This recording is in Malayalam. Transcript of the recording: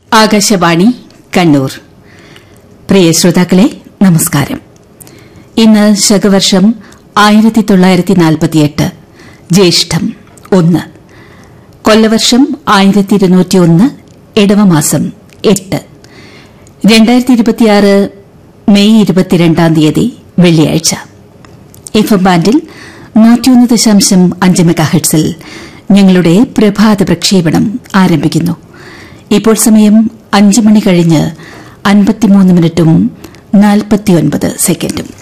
ആകാശവാണി കണ്ണൂർ പ്രിയ ശ്രോതാക്കളെ നമസ്കാരം ഇന്ന് ശകവർഷം ആയിരത്തി തൊള്ളായിരത്തി നാൽപ്പത്തിയെട്ട് ജ്യേഷ്ഠം ഒന്ന് കൊല്ലവർഷം ആയിരത്തി ഇരുന്നൂറ്റിയൊന്ന് ഇടവമാസം എട്ട് രണ്ടായിരത്തി ഇരുപത്തിയാറ് മെയ് ഇരുപത്തിരണ്ടാം തീയതി വെള്ളിയാഴ്ച എഫ് എം ബാൻഡിൽ നൂറ്റിയൊന്ന് ദശാംശം അഞ്ച് മെഗാഹെഡ്സിൽ ഞങ്ങളുടെ പ്രഭാത പ്രക്ഷേപണം ആരംഭിക്കുന്നു ഇപ്പോൾ സമയം അഞ്ച് മണി കഴിഞ്ഞ് അൻപത്തിമൂന്ന് മിനിറ്റും നാൽപ്പത്തിയൊൻപത് സെക്കൻഡും